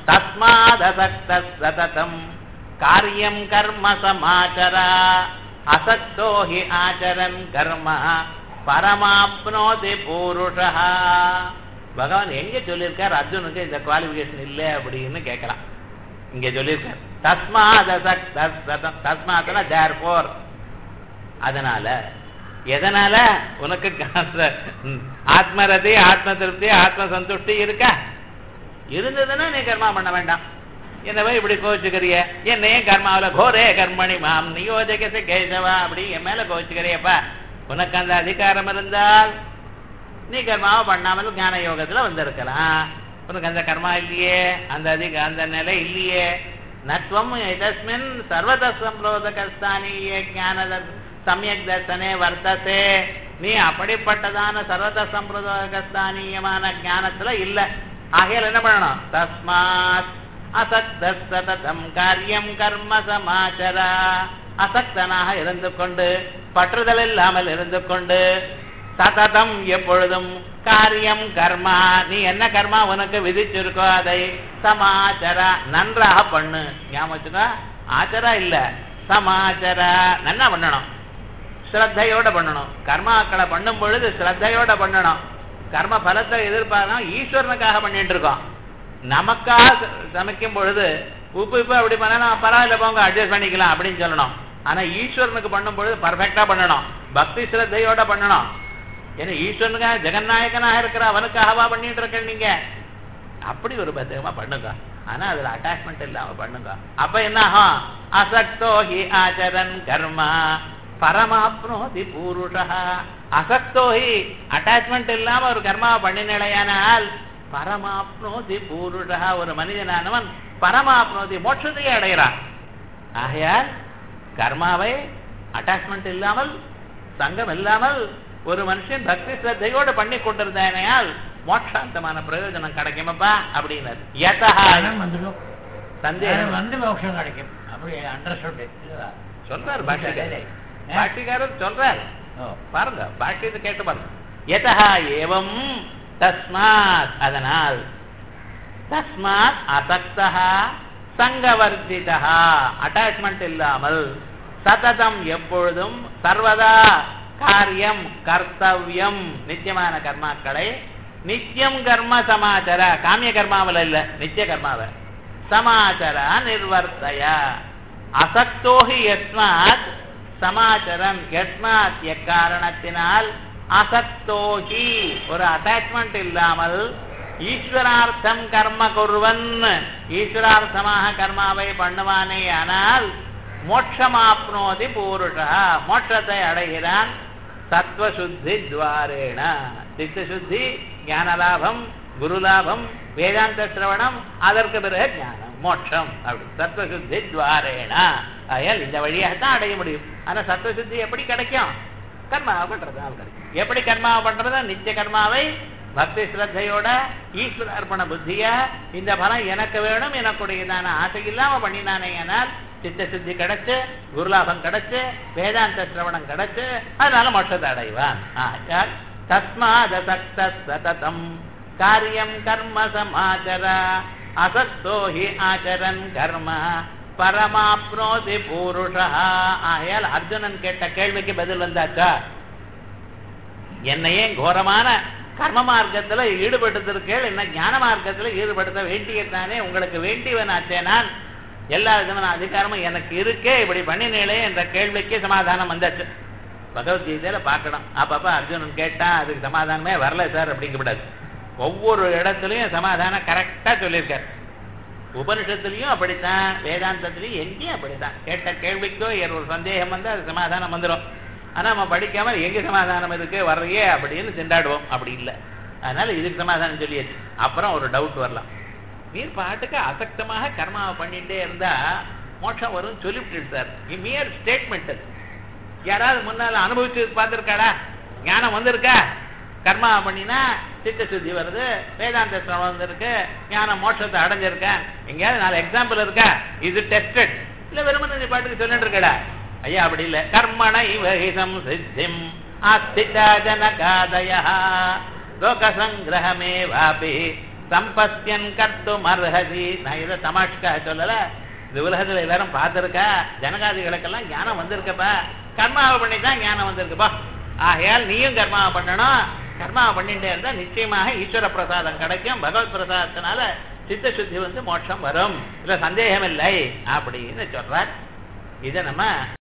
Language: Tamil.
தஸ்மாதசக்த சததம் காரியம் கர்ம சமாச்சர அசக்தோ ஹி ஆச்சரன் கர்ம பரமாப்னோதி பூருஷா பகவான் எங்க சொல்லியிருக்கார் அர்ஜுனுக்கு இந்த குவாலிபிகேஷன் இல்லை அப்படின்னு கேட்கலாம் இங்க சொல்லியிருக்கார் தஸ்மாதசக்த சதம் தஸ்மாத்னா தேர் போர் அதனால எதனால உனக்கு காச- ம், ஆத்மரதி ஆத்ம திருப்தி ஆத்ம சந்துஷ்டி இருக்கா இருந்ததுன்னா நீ கர்மா பண்ண வேண்டாம் என்னவா இப்படி கோச்சுக்கிறிய என்னையே கர்மாவில கோரே கர்மணி மாம் நியோஜகச கேசவா அப்படி என் மேல கோச்சுக்கிறியப்பா உனக்கு அந்த அதிகாரம் இருந்தால் நீ கர்மாவை பண்ணாமல் ஞான யோகத்துல வந்திருக்கலாம் உனக்கு அந்த கர்மா இல்லையே அந்த அதிக அந்த நிலை இல்லையே நத்வம் எதஸ்மின் சர்வத சம்பிரோதகஸ்தானிய ஞான சமயக் தர்சனே வர்த்ததே நீ அப்படிப்பட்டதான சர்வத சம்பிரதாயகஸ்தானியமான ஞானத்துல இல்ல ஆகையால் என்ன பண்ணணும் தஸ்மாத் அசக்த சததம் காரியம் கர்ம சமாச்சர அசக்தனாக இருந்து கொண்டு பற்றுதல் இல்லாமல் இருந்து கொண்டு சததம் எப்பொழுதும் காரியம் கர்மா நீ என்ன கர்மா உனக்கு விதிச்சிருக்கோ அதை சமாச்சர நன்றாக பண்ணு ஞாபகம் வச்சுக்கோ ஆச்சரா இல்ல சமாச்சர நன்னா பண்ணணும் ஸ்ரத்தையோட பண்ணணும் கர்மாக்களை பண்ணும் பொழுது ஸ்ரத்தையோட பண்ணணும் கர்ம பலத்தை எதிர்பார்க்கணும் ஈஸ்வரனுக்காக பண்ணிட்டு இருக்கோம் நமக்காக ச- சமைக்கும் பொழுது உப்பு உப்பு அப்படி பண்ணா பரவாயில்ல போங்க அட்ஜஸ்ட் பண்ணிக்கலாம் அப்படின்னு சொல்லணும் ஆனா ஈஸ்வரனுக்கு பண்ணும் பொழுது பர்ஃபெக்டா பண்ணணும் பக்தி ஸ்ரத்தையோட பண்ணணும் ஏன்னா ஈஸ்வரனுக்காக ஜெகநாயகனாக இருக்கிற அவனுக்காகவா பண்ணிட்டு இருக்க நீங்க அப்படி ஒரு பத்திரமா பண்ணுங்க ஆனா அதுல அட்டாச்மெண்ட் இல்லாம பண்ணுங்க அப்ப என்ன ஆகும் அசக்தோ ஹி ஆச்சரன் கர்மா பரமாப்னோதி பூருஷா அசக்தோ ஹி அட்டாச்மெண்ட் இல்லாம ஒரு கர்மாவை பண்ணினடையானால் பரமாப்னோதி பூருஷா ஒரு மனிதனானவன் பரமாப்னோதி மோட்சத்தையே அடைகிறான் ஆகையால் கர்மாவை அட்டாச்மெண்ட் இல்லாமல் சங்கம் இல்லாமல் ஒரு மனுஷன் பக்தி ஸ்ரத்தையோடு பண்ணி கொண்டிருந்தானால் மோட்சாந்தமான பிரயோஜனம் கிடைக்குமப்பா அப்படின்னாரு யதா ஞானம் வந்துடும் சந்தேகம் ஞானம் வந்து மோட்சம் கிடைக்கும் அப்படி அண்டர்ஸ்டுட் சொல்றார் பாஷ்யக்காரர் பாஷ்யக்காரர் சொல்றார் ஓ பாருங்க பாஷ்யத்தை கேட்டு பாருங்க யதா ஏவம் தஸ்மாத் அதனால் தஸ்மாத் அசக்தா சங்கவர்ஜிதா அட்டாச்மெண்ட் இல்லாமல் சததம் எப்பொழுதும் சர்வதா காரியம் கர்த்தவ்யம் நித்தியமான கர்மாக்களை நித்தியம் கர்ம சமாச்சார காமிய கர்மாவில் இல்ல நித்திய கர்மாவ சமாச்சார நிர்வர்த்தய அசக்தோஹி யஸ்மாத் சமாச்சரம் யஸ்மாத் எக்காரணத்தினால் அசக்தோஹி ஒரு அட்டாச்மெண்ட் இல்லாமல் ஈஸ்வரார்த்தம் கர்ம குர்வன் ஈஸ்வரார்த்தமாக கர்மாவை பண்ணுவானே ஆனால் மோட்சமாப்னோதி பூருஷா மோட்சத்தை அடைகிறான் சத்வசுத்தி துவாரேண சித்தசுத்தி ஞானலாபம் குருலாபம் வேதாந்த சிரவணம் அதற்கு பிறகு ஞானம் மோட்சம் அப்படி சத்வசுத்தி துவாரேண ஆகையால் இந்த வழியாகத்தான் அடைய முடியும் ஆனா சத்வசுத்தி எப்படி கிடைக்கும் கர்மாவை பண்றதுனால கிடைக்கும் எப்படி கர்மாவை பண்றது நித்திய கர்மாவை பக்தி ஸ்ரத்தையோட ஈஸ்வர அர்ப்பண புத்தியா இந்த பலம் எனக்கு வேணும் எனக்குடையதான ஆசை இல்லாம பண்ணினானே ஆனால் சித்த சித்தி கிடைச்சு குருலாபம் கிடைச்சு வேதாந்த சிரவணம் கிடைச்சு அதனால மோட்சத்தை அடைவான் ஆச்சார் தஸ்மாத சக்த சததம் காரியம் கர்ம சமாச்சர அசக்தோ ஹி ஆச்சரன் கர்ம பரமாப்னோதி பூருஷா ஆகையால் அர்ஜுனன் கேட்ட கேள்விக்கு பதில் வந்தாச்சா என்னையே கோரமான கர்ம மார்க்கத்துல ஈடுபடுத்திருக்கேள் என்ன ஞான மார்க்கத்துல ஈடுபடுத்த வேண்டியதானே உங்களுக்கு வேண்டியவனாச்சே நான் எல்லா விதமான அதிகாரமும் எனக்கு இருக்கே இப்படி பண்ணினேளே என்ற கேள்விக்கு சமாதானம் வந்தாச்சு பகவத்கீதையில பார்க்கணும் அப்பப்ப அர்ஜுனன் கேட்டா அதுக்கு சமாதானமே வரல சார் அப்படிங்கக்கூடாது ஒவ்வொரு இடத்துலயும் சமாதானம் கரெக்டா சொல்லியிருக்காரு உபனிஷத்துலயும் அப்படித்தான் வேதாந்தத்திலையும் எங்கேயும் அப்படித்தான் கேட்ட கேள்விக்கோ ஏதோ ஒரு சந்தேகம் வந்து அது சமாதானம் வந்துடும் ஆனா நம்ம படிக்காம எங்க சமாதானம் இருக்கு வர்றையே அப்படின்னு திண்டாடுவோம் அப்படி இல்லை அதனால இதுக்கு சமாதானம் சொல்லியாச்சு அப்புறம் ஒரு டவுட் வரலாம் நீர் பாட்டுக்கு அசக்தமாக கர்மாவை பண்ணிட்டே இருந்தா மோட்சம் வரும் சொல்லிவிட்டு சார் மியர் ஸ்டேட்மெண்ட் அது யாராவது முன்னால அனுபவிச்சு பார்த்திருக்காடா ஞானம் வந்திருக்கா கர்மா பண்ணினா சித்த சுத்தி வருது வேதாந்த சிரமம் வந்திருக்கு ஞானம் மோட்சத்தை அடைஞ்சிருக்கேன் எங்கேயாவது நாலு எக்ஸாம்பிள் இருக்கா இது டெஸ்டட் இல்ல வெறுமனே நீ பாட்டுக்கு சொல்லிட்டு இருக்கடா ஐயா அப்படி இல்ல கர்மண இவஹிதம் சித்திம் ஆஸ்திதா ஜனகாதய லோக சங்கிரகமே வாபி சம்பஸ்யன் கர்த்தும் அர்ஹதி நான் இதை தமாஷ்காக சொல்லல இந்த உலகத்துல எல்லாரும் பார்த்திருக்கா ஜனகாதிகளுக்கெல்லாம் ஞானம் வந்திருக்கப்பா கர்மாவை பண்ணி தான் ஞானம் வந்திருக்குப்பா ஆகையால் நீயும் கர்மாவை பண்ணணும் கர்மாவை பண்ணிட்டே இருந்தா நிச்சயமாக ஈஸ்வர பிரசாதம் கிடைக்கும் பகவத் பிரசாதத்தினால சித்த சுத்தி வந்து மோட்சம் வரும் இதுல சந்தேகம் இல்லை அப்படின்னு சொல்றார் இதை நம்ம